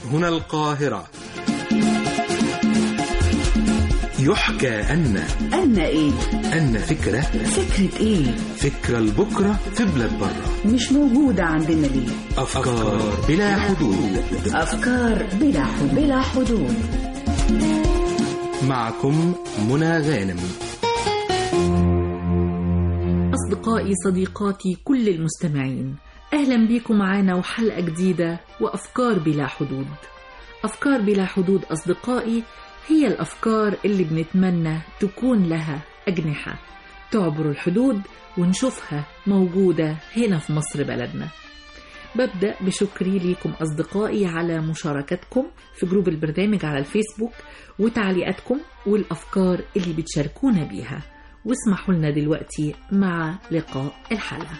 هنا القاهرة يحكى أن أن إيه؟ أن فكرة فكرة إيه؟ فكرة لبكرة في بلاد برة مش موجودة عندنا ليه؟ أفكار بلا حدود أفكار بلا حدود بلا حدود معكم منى غانم أصدقائي صديقاتي كل المستمعين أهلا بيكم معانا وحلقة جديدة وأفكار بلا حدود أفكار بلا حدود أصدقائي هي الأفكار اللي بنتمنى تكون لها أجنحة تعبر الحدود ونشوفها موجودة هنا في مصر بلدنا ببدأ بشكري ليكم أصدقائي على مشاركتكم في جروب البرنامج على الفيسبوك وتعليقاتكم والأفكار اللي بتشاركونا بيها واسمحوا لنا دلوقتي مع لقاء الحلقة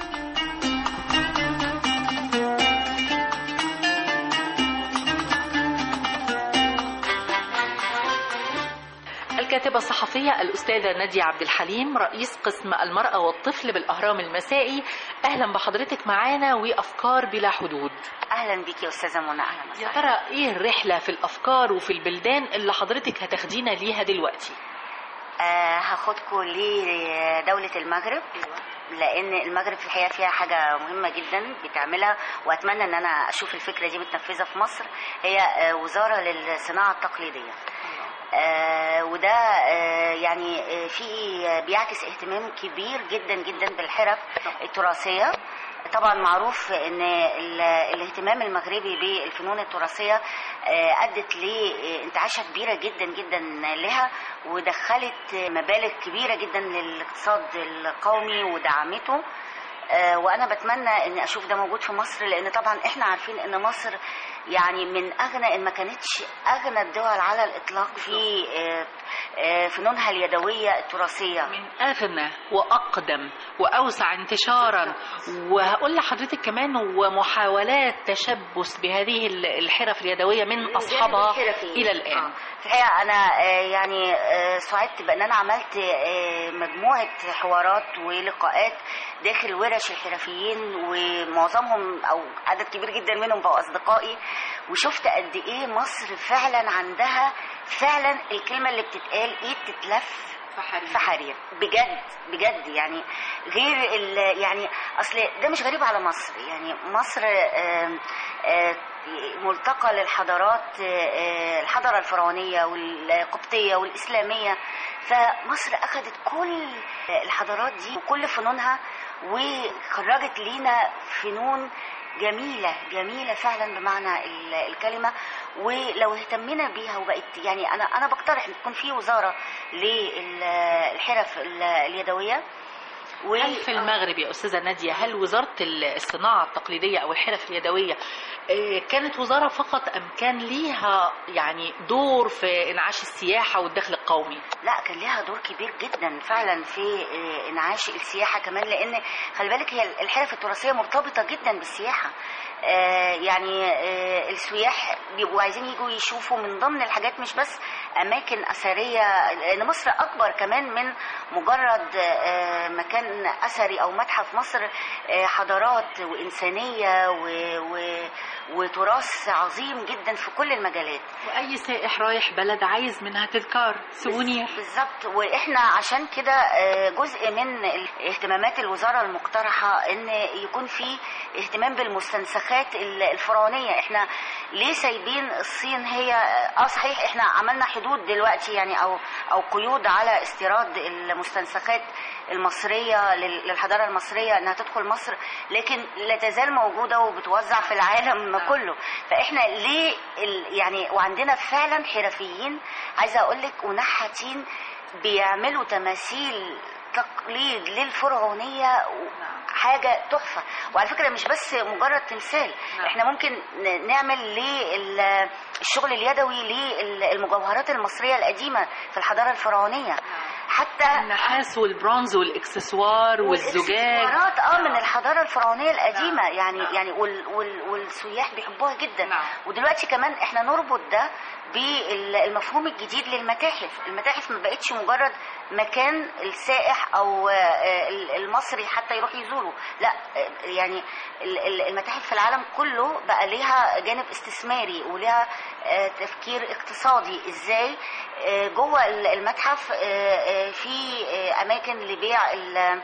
الكاتبة الصحفية الأستاذة نادية عبد الحليم رئيس قسم المرأة والطفل بالأهرام المسائي أهلا بحضرتك معانا وأفكار بلا حدود اهلا بيكي يا استاذه منى اهلا يا وسهلا ترى إيه الرحلة في الأفكار وفي البلدان اللي حضرتك هتاخدينا ليها دلوقتي آه هاخدكم لدوله المغرب لان المغرب في الحقيقه فيها حاجه مهمه جدا بتعملها واتمنى ان انا اشوف الفكره دي متنفذه في مصر هي آه وزاره للصناعه التقليديه آه وده آه يعني آه في بيعكس اهتمام كبير جدا جدا بالحرف التراثيه طبعا معروف ان ال- الاهتمام المغربي بالفنون التراثيه آه، ادت لانتعاشه كبيره جدا جدا لها ودخلت مبالغ كبيره جدا للاقتصاد القومي ودعمته آه، وانا بتمنى ان اشوف ده موجود في مصر لان طبعا احنا عارفين ان مصر يعني من اغنى ان ما كانتش اغنى الدول على الاطلاق في آه، آه، فنونها اليدويه التراثيه من أغنى وأقدم وأوسع انتشارا وهقول لحضرتك كمان ومحاولات تشبث بهذه الحرف اليدوية من أصحابها إلى الآن آه. في الحقيقه انا آه، يعني آه، سعدت بان انا عملت آه، مجموعه حوارات ولقاءات داخل ورش الحرفيين ومعظمهم او عدد كبير جدا منهم بقوا اصدقائي وشفت قد ايه مصر فعلا عندها فعلا الكلمه اللي بتتقال ايد تتلف في حرير بجد بجد يعني غير ال يعني اصل ده مش غريب على مصر يعني مصر آم، آه، ملتقى للحضارات آه، الحضاره الفرعونيه والقبطيه والاسلاميه فمصر اخذت كل الحضارات دي وكل فنونها وخرجت لينا فنون جميلة جميلة فعلا بمعنى ال- الكلمة ولو اهتمينا بيها وبقت يعني أنا أنا بقترح إن تكون في وزارة للحرف ال- اليدوية و- هل في المغرب يا أستاذة نادية هل وزارة الصناعة التقليدية أو الحرف اليدوية آه، كانت وزارة فقط أم كان ليها يعني دور في إنعاش السياحة والدخل القومي؟ لا كان ليها دور كبير جدا فعلا في آه، انعاش السياحه كمان لان خلي بالك هي الحرف التراثيه مرتبطه جدا بالسياحه آه، يعني آه، السياح بيبقوا عايزين يجوا يشوفوا من ضمن الحاجات مش بس اماكن اثريه لان مصر اكبر كمان من مجرد آه، مكان اثري او متحف مصر آه، حضارات وانسانيه و... و... وتراث عظيم جدا في كل المجالات وأي سائح رايح بلد عايز منها تذكار سوفونير بالظبط واحنا عشان كده آه، جزء من اهتمامات الوزاره المقترحه ان يكون في اهتمام بالمستنسخات ال- الفرعونيه احنا ليه سايبين الصين هي اه صحيح احنا عملنا حدود دلوقتي يعني او او قيود على استيراد المستنسخات المصريه لل- للحضاره المصريه انها تدخل مصر لكن لا تزال موجوده وبتوزع في العالم كله فاحنا ليه ال- يعني وعندنا فعلا حرفيين عايزه اقول لك ونحاتين بيعملوا تماثيل تقليد للفرعونيه حاجه تحفه وعلى فكره مش بس مجرد تمثال احنا ممكن ن- نعمل للشغل اليدوي للمجوهرات المصريه القديمه في الحضاره الفرعونيه حتى النحاس والبرونز والاكسسوار والزجاج والاكسسوارات اه من الحضاره الفرعونيه القديمه نعم. يعني نعم. يعني وال وال والسياح بيحبوها جدا نعم. ودلوقتي كمان احنا نربط ده بالمفهوم الجديد للمتاحف المتاحف ما بقتش مجرد مكان السائح او آه، المصري حتى يروح يزوره لا آه، يعني ال- ال- المتاحف في العالم كله بقى ليها جانب استثماري وليها آه، تفكير اقتصادي ازاي آه، جوه ال- المتحف آه، آه، في آه، اماكن لبيع ال-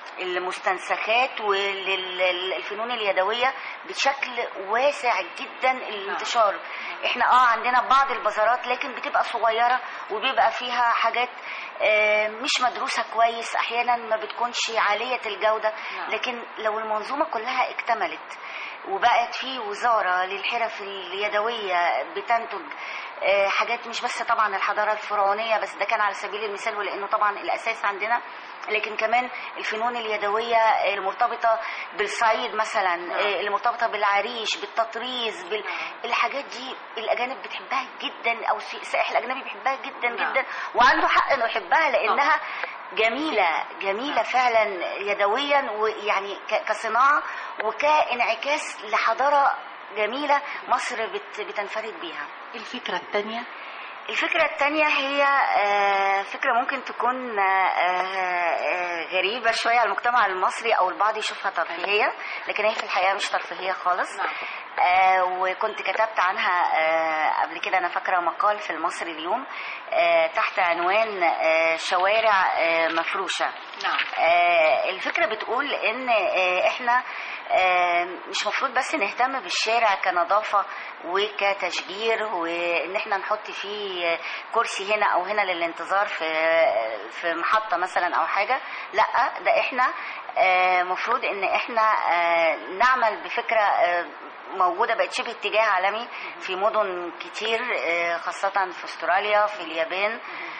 المستنسخات والفنون اليدويه بشكل واسع جدا الانتشار احنا اه عندنا بعض البازارات لكن بتبقى صغيره وبيبقى فيها حاجات آه، مش مدروسه كويس احيانا ما بتكونش عاليه الجوده لكن لو المنظومه كلها اكتملت وبقت في وزاره للحرف اليدويه بتنتج آه، حاجات مش بس طبعا الحضاره الفرعونيه بس ده كان على سبيل المثال ولانه طبعا الاساس عندنا لكن كمان الفنون اليدويه المرتبطه بالصعيد مثلا آه، المرتبطه بالعريش بالتطريز بال... الحاجات دي الاجانب بتحبها جدا او السائح الاجنبي بيحبها جدا نعم. جدا وعنده حق انه يحبها لانها جميلة جميلة فعلا يدويا ويعني ك- كصناعة وكانعكاس لحضارة جميلة مصر بت- بتنفرد بيها الفكرة الثانية الفكرة التانية هي آه، فكرة ممكن تكون آه، آه، غريبة شوية على المجتمع المصري أو البعض يشوفها ترفيهية لكن هي في الحقيقة مش ترفيهية خالص آه، وكنت كتبت عنها آه، قبل كده أنا فاكرة مقال في المصري اليوم آه، تحت عنوان آه، شوارع آه، مفروشة نعم آه، الفكرة بتقول ان آه، احنا آه، مش مفروض بس نهتم بالشارع كنظافة وكتشجير وان احنا نحط فيه آه، كرسي هنا او هنا للانتظار في في محطة مثلا او حاجة لا ده احنا آه، مفروض ان احنا آه، نعمل بفكرة آه، موجودة بقت شبه اتجاه عالمي في مدن كتير آه، خاصة في استراليا في اليابان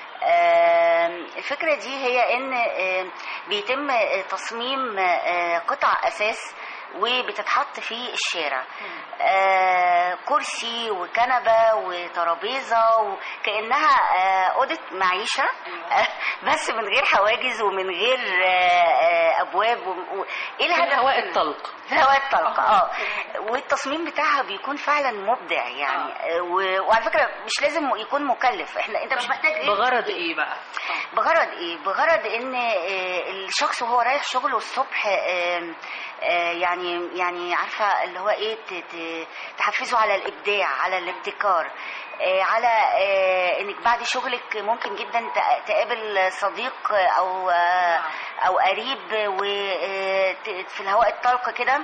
آم، الفكرة دي هي ان آم، بيتم آه، تصميم آه، قطع اساس وبتتحط في الشارع آه، كرسي وكنبة وترابيزة وكأنها آه، أوضة معيشة آه، بس من غير حواجز ومن غير آه، آه، أبواب و- و- إيه في الهدف الهواء من- الطلق في الهواء الطلق اه والتصميم بتاعها بيكون فعلا مبدع يعني آه. و- وعلى فكره مش لازم يكون مكلف احنا انت مش محتاج ايه بغرض ايه بقى بغرض ايه بغرض ان آه، الشخص وهو رايح شغله الصبح آه، آه، يعني يعني عارفه اللي هو ايه ت- ت- تحفزه على الابداع على الابتكار آه، على آه، انك بعد شغلك ممكن جدا ت- تقابل صديق او آه، او قريب وفي الهواء الطلق كده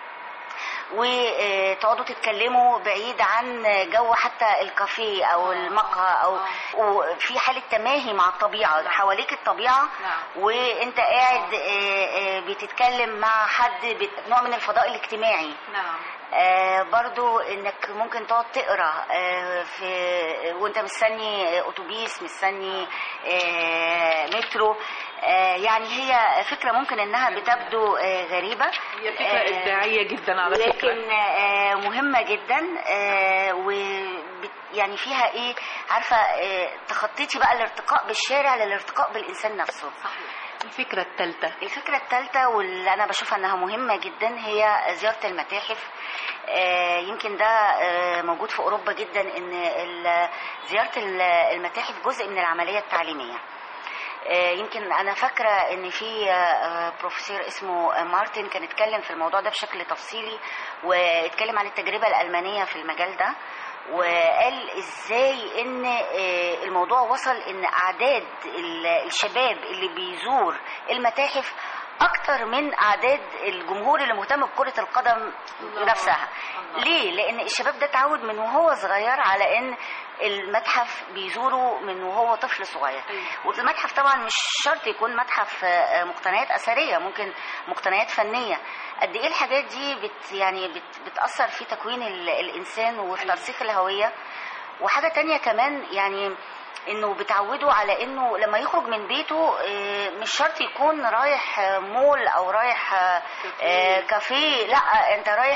وتقعدوا تتكلموا بعيد عن جو حتى الكافيه او المقهى او وفي حاله تماهي مع الطبيعه حواليك الطبيعه وانت قاعد آه، آه، بتتكلم مع حد بت- نوع من الفضاء الاجتماعي نعم آه برضو انك ممكن تقعد تقرا آه في وانت مستني آه، اتوبيس مستني آه مترو آه يعني هي فكره ممكن انها بتبدو آه غريبه هي فكرة آه، إبداعية جدا على فكرة لكن آه، مهمة جدا آه، و يعني فيها ايه عارفة آه، تخطيتي بقى الارتقاء بالشارع للارتقاء بالإنسان نفسه الفكرة الثالثة الفكرة الثالثة واللي أنا بشوفها إنها مهمة جدا هي زيارة المتاحف آه، يمكن ده آه، موجود في أوروبا جدا إن ال- زيارة ال- المتاحف جزء من العملية التعليمية آه، يمكن انا فاكره ان في آه، بروفيسور اسمه آه، مارتن كان اتكلم في الموضوع ده بشكل تفصيلي واتكلم عن التجربه الالمانيه في المجال ده وقال ازاي ان آه، الموضوع وصل ان اعداد ال- الشباب اللي بيزور المتاحف اكتر من اعداد الجمهور اللي مهتم بكره القدم نفسها ليه لان الشباب ده اتعود من وهو صغير على ان المتحف بيزوره من وهو طفل صغير والمتحف طبعا مش شرط يكون متحف آه، مقتنيات اثريه ممكن مقتنيات فنيه قد ايه الحاجات دي بت يعني بت بتاثر في تكوين ال- الانسان وفي ترسيخ الهويه وحاجه تانية كمان يعني انه بتعوده على انه لما يخرج من بيته آه، مش شرط يكون رايح آه، مول او رايح آه، آه، كافيه لا انت رايح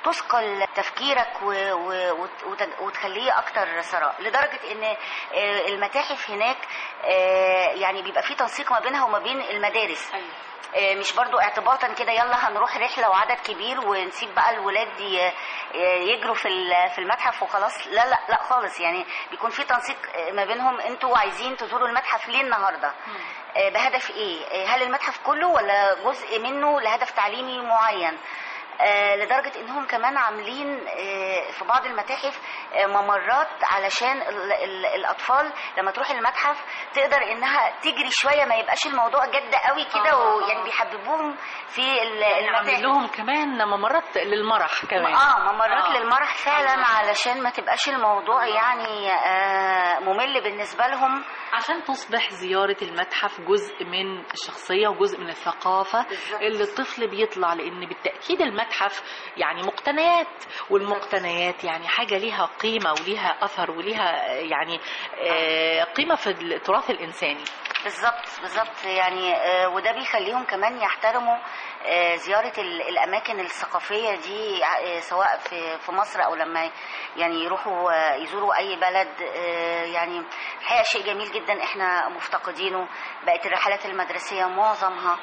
تثقل تفكيرك و... و... وت- وت- وتخليه اكتر ثراء لدرجه ان آه، المتاحف هناك آه، يعني بيبقى في تنسيق ما بينها وما بين المدارس آه، مش برضو اعتباطا كده يلا هنروح رحله وعدد كبير ونسيب بقى الولاد ي- يجروا في ال- في المتحف وخلاص لا لا لا خالص يعني بيكون في تنسيق آه، ما بينهم انتوا عايزين تزوروا المتحف ليه النهارده آه، بهدف ايه آه، هل المتحف كله ولا جزء منه لهدف تعليمي معين آه، لدرجة انهم كمان عاملين آه، في بعض المتاحف آه، ممرات علشان ال- ال- الاطفال لما تروح المتحف تقدر انها تجري شوية ما يبقاش الموضوع جد قوي كده آه. ويعني بيحببوهم في ال- يعني عاملين المتاحف لهم كمان ممرات للمرح كمان اه ممرات آه. للمرح فعلا أيوة. علشان ما تبقاش الموضوع يعني آه، ممل بالنسبة لهم عشان تصبح زيارة المتحف جزء من الشخصية وجزء من الثقافة بالظبط. اللي الطفل بيطلع لأن بالتأكيد المتحف يعني مقتنيات والمقتنيات يعني حاجة ليها قيمة وليها أثر وليها يعني آه، قيمة في التراث الإنساني بالظبط بالظبط يعني آه، وده بيخليهم كمان يحترموا آه، زيارة ال- الأماكن الثقافية دي آه، سواء في في مصر أو لما يعني يروحوا آه، يزوروا أي بلد آه، يعني الحقيقة شيء جميل جدا احنا مفتقدينه بقت الرحلات المدرسية معظمها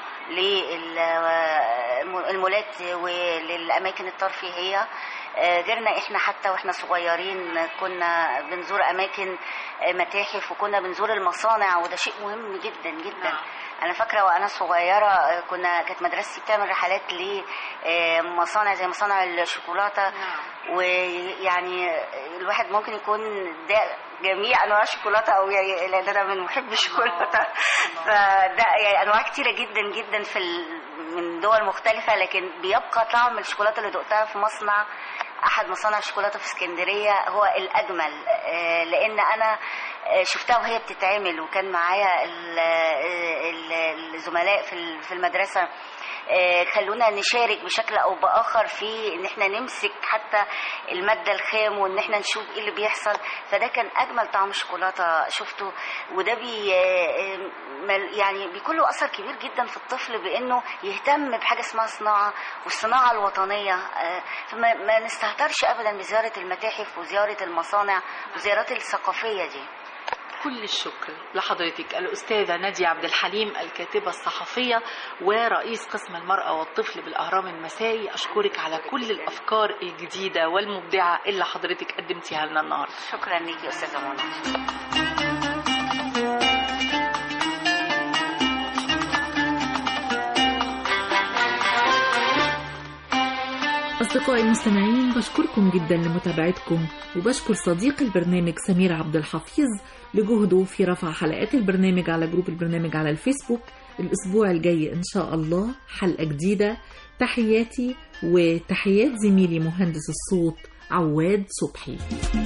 للمولات وللأماكن الترفيهية آه، غيرنا احنا حتى واحنا صغيرين كنا بنزور اماكن آه، متاحف وكنا بنزور المصانع وده شيء مهم جدا جدا نعم. انا فاكره وانا صغيره آه، كنا كانت مدرستي بتعمل رحلات لمصانع زي مصانع الشوكولاته نعم. ويعني الواحد ممكن يكون ده جميع انواع الشوكولاته او يعني لان انا من محب الشوكولاته فده يعني انواع كتيره جدا جدا في ال... من دول مختلفه لكن بيبقى طعم الشوكولاته اللي دقتها في مصنع احد مصانع الشوكولاته في اسكندريه هو الاجمل آه، لان انا آه، شفتها وهي بتتعمل وكان معايا ال- ال- الزملاء في ال- في المدرسه آه، خلونا نشارك بشكل او باخر في ان احنا نمسك حتى الماده الخام وان احنا نشوف ايه اللي بيحصل فده كان اجمل طعم شوكولاته شفته وده بي آه، مل- يعني بيكون له اثر كبير جدا في الطفل بانه يهتم بحاجه اسمها صناعه والصناعه الوطنيه آه، فما ما نستهترش ابدا بزياره المتاحف وزياره المصانع والزيارات الثقافيه دي كل الشكر لحضرتك الأستاذة نادية عبد الحليم الكاتبة الصحفية ورئيس قسم المرأة والطفل بالأهرام المسائي أشكرك على كل الأفكار الجديدة والمبدعة اللي حضرتك قدمتيها لنا النهاردة شكرا ليكي استاذه منى أصدقائي المستمعين بشكركم جدا لمتابعتكم وبشكر صديق البرنامج سمير عبد الحفيظ لجهده في رفع حلقات البرنامج على جروب البرنامج على الفيسبوك الأسبوع الجاي إن شاء الله حلقة جديدة تحياتي وتحيات زميلي مهندس الصوت عواد صبحي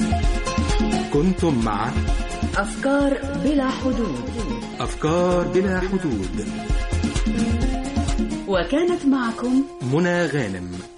كنتم مع أفكار بلا حدود أفكار بلا حدود وكانت معكم منى غانم